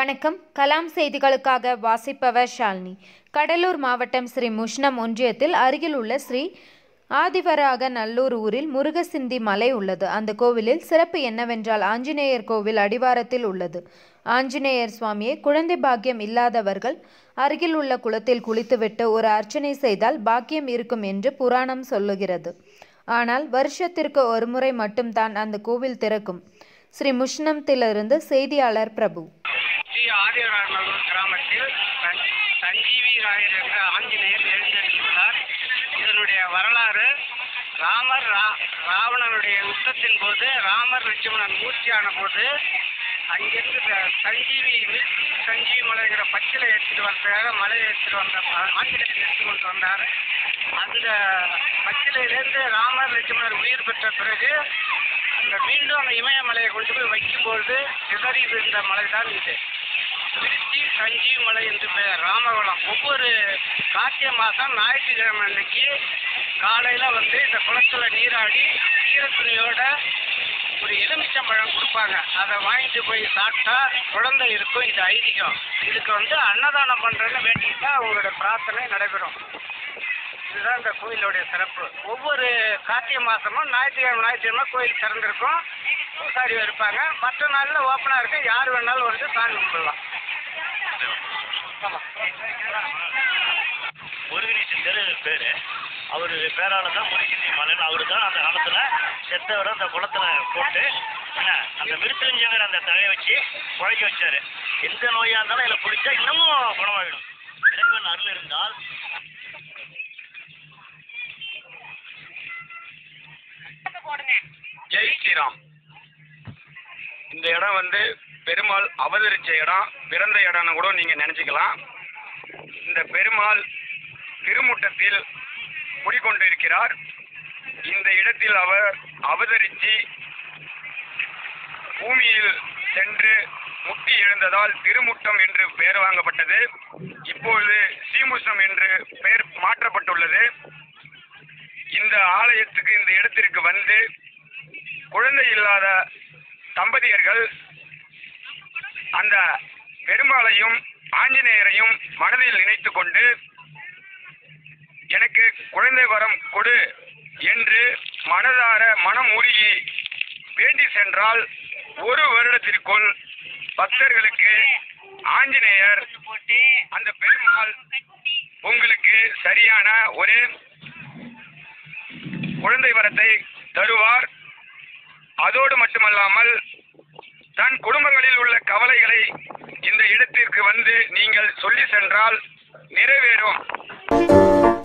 வணக்கம் கலாம் செய்திகளுக்காக வாசிப்பவர் ஷாலினி கடலூர் மாவட்டம் ஸ்ரீ முஷ்ணம் ஒன்றியத்தில் அருகில் உள்ள ஸ்ரீ ஆதிவராக நல்லூர் ஊரில் முருகசிந்தி மலை உள்ளது அந்த கோவிலில் சிறப்பு என்னவென்றால் ஆஞ்சநேயர் கோவில் அடிவாரத்தில் உள்ளது ஆஞ்சநேயர் சுவாமியை குழந்தை பாக்கியம் இல்லாதவர்கள் அருகில் உள்ள குளத்தில் குளித்துவிட்டு ஒரு அர்ச்சனை செய்தால் பாக்கியம் இருக்கும் என்று புராணம் சொல்லுகிறது ஆனால் வருஷத்திற்கு ஒருமுறை மட்டும்தான் அந்த கோவில் திறக்கும் ஸ்ரீ முஷ்ணத்திலிருந்து செய்தியாளர் பிரபு ஸ்ரீ ஆதிவராநல்லூர் கிராமத்தில் சஞ்- சஞ்சீவி ராயர் என்ற ஆஞ்சநேயர் எழுந்தருளியுள்ளார் இதனுடைய வரலாறு ராமர் ரா- ராவணனுடைய யுத்தத்தின் போது ராமர் லட்சுமணன் மூர்த்தியான போது அங்கிருந்து ச- சஞ்சீவி மில்கி சஞ்சீவி மலைங்கிற பச்சிலை எடுத்துட்டு வந்ததாக மலையை எடுத்துட்டு வந்த ஆ- ஆஞ்சநேயர் எடுத்து கொண்டு வந்தார் அந்த பச்சிலையிலேருந்து ராமர் லட்சுமணர் உயிர் பெற்ற பிறகு அந்த மீண்டும் அந்த இமயமலையை கொண்டு போய் வைக்கும்போது சிதறி விழுந்த மலை தான் இது திருச்சி சஞ்சீவ் மலை என்று பெயர் ராமகுளம் ஒவ்வொரு கார்த்திகை மாதம் ஞாயிற்றுக்கிழமை அன்னைக்கு காலையில் வந்து இந்த குளத்துல நீராடி ஈரத்துணியோட ஒரு எலுமிச்சம்பழம் கொடுப்பாங்க அதை வாங்கிட்டு போய் சாப்பிட்டா குழந்தை இருக்கும் இது ஐதீகம் இதுக்கு வந்து அன்னதானம் பண்ணுறேன்னு வேண்டிக்கிட்டா அவங்களோட பிரார்த்தனை நடைபெறும் இதுதான் இந்த கோயிலுடைய சிறப்பு ஒவ்வொரு கார்த்திகை மாதமும் ஞாயிற்றுக்கிழமை ஞாயிற்றுக்கிழமை கோயில் திறந்திருக்கும் பூசாரி இருப்பாங்க மற்ற நாளில் ஓப்பனாக இருக்கும் யார் வேணாலும் வந்து சாமி கும்பிடலாம் முருகனீசன் தெரு பேர் அவர் பேரால தான் முருகனி மலைன்னு அவரு தான் அந்த காலத்தில் செத்தவரை அந்த குளத்துல போட்டு என்ன அந்த மிருத்துஞ்சங்கிற அந்த தழையை வச்சு குழைக்க வச்சாரு எந்த நோயாக இருந்தாலும் இதில் குளிச்சா இன்னமும் குணமாகிடும் இறைவன் அருள் இருந்தால் ஜெய் ஸ்ரீராம் இந்த இடம் வந்து பெருமாள் அவதரிச்ச இடம் பிறந்த இடம்னு கூட நீங்க நினைச்சுக்கலாம் இந்த பெருமாள் திருமுட்டத்தில் குடிக்கொண்டிருக்கிறார் இந்த இடத்தில் அவர் அவதரித்து பூமியில் சென்று முட்டி எழுந்ததால் திருமுட்டம் என்று பெயர் வாங்கப்பட்டது இப்பொழுது ஸ்ரீமுஷ்ணம் என்று பெயர் மாற்றப்பட்டுள்ளது இந்த ஆலயத்துக்கு இந்த இடத்திற்கு வந்து குழந்தை இல்லாத தம்பதியர்கள் அந்த பெருமாளையும் ஆஞ்சநேயரையும் மனதில் நினைத்து கொண்டு எனக்கு குழந்தை வரம் கொடு என்று மனதார மனம் உருகி வேண்டி சென்றால் ஒரு வருடத்திற்குள் பக்தர்களுக்கு ஆஞ்சநேயர் அந்த பெருமாள் உங்களுக்கு சரியான ஒரு குழந்தை வரத்தை தருவார் அதோடு மட்டுமல்லாமல் தன் குடும்பங்களில் உள்ள கவலைகளை இந்த இடத்திற்கு வந்து நீங்கள் சொல்லி சென்றால் நிறைவேறும்